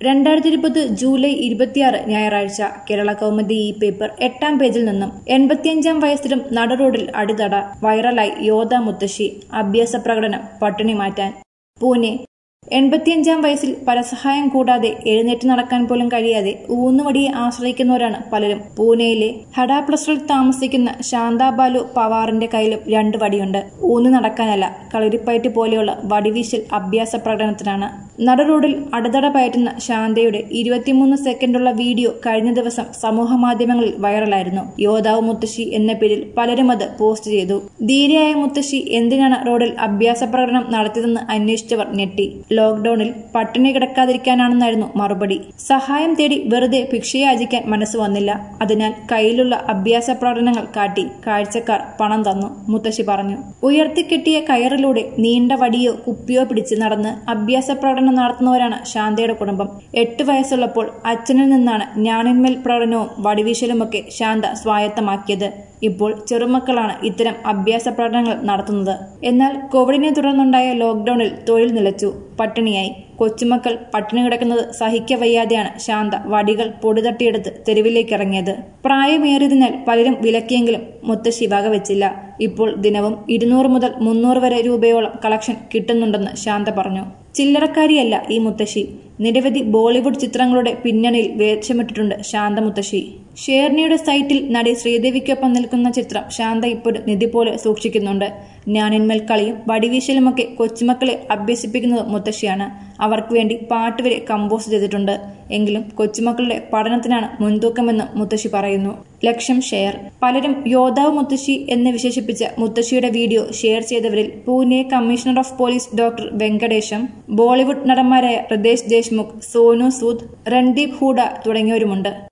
രണ്ടായിരത്തി ഇരുപത് ജൂലൈ ഇരുപത്തിയാറ് ഞായറാഴ്ച കേരള കൗമുദി ഈ പേപ്പർ എട്ടാം പേജിൽ നിന്നും എൺപത്തിയഞ്ചാം വയസ്സിലും നട റോഡിൽ അടിതട വൈറലായി യോധ മുത്തശ്ശി അഭ്യാസ പ്രകടനം പട്ടിണി മാറ്റാൻ പൂനെ എൺപത്തിയഞ്ചാം വയസ്സിൽ പരസഹായം കൂടാതെ എഴുന്നേറ്റ് നടക്കാൻ പോലും കഴിയാതെ ഊന്നുവടിയെ ആശ്രയിക്കുന്നവരാണ് പലരും പൂനെയിലെ ഹഡാപ്ലസ്റ്ററിൽ താമസിക്കുന്ന ശാന്താബാലു പവാറിന്റെ കയ്യിലും രണ്ട് വടിയുണ്ട് ഊന്നു നടക്കാനല്ല കളരിപ്പയറ്റ് പോലെയുള്ള വടിവീശൽ അഭ്യാസ പ്രകടനത്തിനാണ് നട റോഡിൽ അടതട പയറ്റുന്ന ശാന്തയുടെ ഇരുപത്തിമൂന്ന് സെക്കൻഡുള്ള വീഡിയോ കഴിഞ്ഞ ദിവസം സമൂഹ മാധ്യമങ്ങളിൽ വൈറലായിരുന്നു യോദ്ധാവ് മുത്തശ്ശി എന്ന പേരിൽ പലരും അത് പോസ്റ്റ് ചെയ്തു ധീരയായ മുത്തശ്ശി എന്തിനാണ് റോഡിൽ അഭ്യാസ പ്രകടനം നടത്തിയതെന്ന് അന്വേഷിച്ചവർ ഞെട്ടി ലോക്ഡൌണിൽ പട്ടിണി കിടക്കാതിരിക്കാനാണെന്നായിരുന്നു മറുപടി സഹായം തേടി വെറുതെ ഭിക്ഷയാചിക്കാൻ മനസ്സ് വന്നില്ല അതിനാൽ കയ്യിലുള്ള അഭ്യാസ പ്രകടനങ്ങൾ കാട്ടി കാഴ്ചക്കാർ പണം തന്നു മുത്തശ്ശി പറഞ്ഞു ഉയർത്തിക്കെട്ടിയ കയറിലൂടെ നീണ്ട വടിയോ കുപ്പിയോ പിടിച്ച് നടന്ന് അഭ്യാസ പ്രകടനം നടത്തുന്നവരാണ് ശാന്തയുടെ കുടുംബം എട്ട് വയസ്സുള്ളപ്പോൾ അച്ഛനിൽ നിന്നാണ് ഞാണിന്മേൽ പ്രകടനവും വടിവീശലുമൊക്കെ ശാന്ത സ്വായത്തമാക്കിയത് ഇപ്പോൾ ചെറുമക്കളാണ് ഇത്തരം അഭ്യാസ പ്രകടനങ്ങൾ നടത്തുന്നത് എന്നാൽ കോവിഡിനെ തുടർന്നുണ്ടായ ലോക്ഡൌണിൽ തൊഴിൽ നിലച്ചു പട്ടിണിയായി കൊച്ചുമക്കൾ പട്ടിണി കിടക്കുന്നത് സഹിക്കവയ്യാതെയാണ് ശാന്ത വടികൾ പൊടിതട്ടിയെടുത്ത് തെരുവിലേക്ക് ഇറങ്ങിയത് പ്രായമേറിയതിനാൽ പലരും വിലക്കിയെങ്കിലും മുത്തശ്ശി വകവെച്ചില്ല ഇപ്പോൾ ദിനവും ഇരുന്നൂറ് മുതൽ മുന്നൂറ് വരെ രൂപയോളം കളക്ഷൻ കിട്ടുന്നുണ്ടെന്ന് ശാന്ത പറഞ്ഞു ചില്ലറക്കാരിയല്ല ഈ മുത്തശ്ശി നിരവധി ബോളിവുഡ് ചിത്രങ്ങളുടെ പിന്നണിയിൽ വേഷമിട്ടിട്ടുണ്ട് ശാന്ത മുത്തശ്ശി ഷേർണിയുടെ സൈറ്റിൽ നടി ശ്രീദേവിക്കൊപ്പം നിൽക്കുന്ന ചിത്രം ശാന്ത ഇപ്പോൾ നിധി പോലെ സൂക്ഷിക്കുന്നുണ്ട് ഞാനിന്മേൽ കളിയും വടിവീശലുമൊക്കെ കൊച്ചുമക്കളെ അഭ്യസിപ്പിക്കുന്നത് മുത്തശ്ശിയാണ് അവർക്ക് വേണ്ടി പാട്ട് വരെ കമ്പോസ് ചെയ്തിട്ടുണ്ട് എങ്കിലും കൊച്ചുമക്കളുടെ പഠനത്തിനാണ് മുൻതൂക്കമെന്നും മുത്തശ്ശി പറയുന്നു ലക്ഷം ഷെയർ പലരും യോദ്ധാവ് മുത്തശ്ശി എന്ന് വിശേഷിപ്പിച്ച മുത്തശ്ശിയുടെ വീഡിയോ ഷെയർ ചെയ്തവരിൽ Pune commissioner of police doctor Venkatesham Bollywood നടന്മാരായ ഹൃദേശ് ദേശ്മുഖ് സോനു സൂദ് രൺദീപ് ഹൂഡ തുടങ്ങിയവരുമുണ്ട്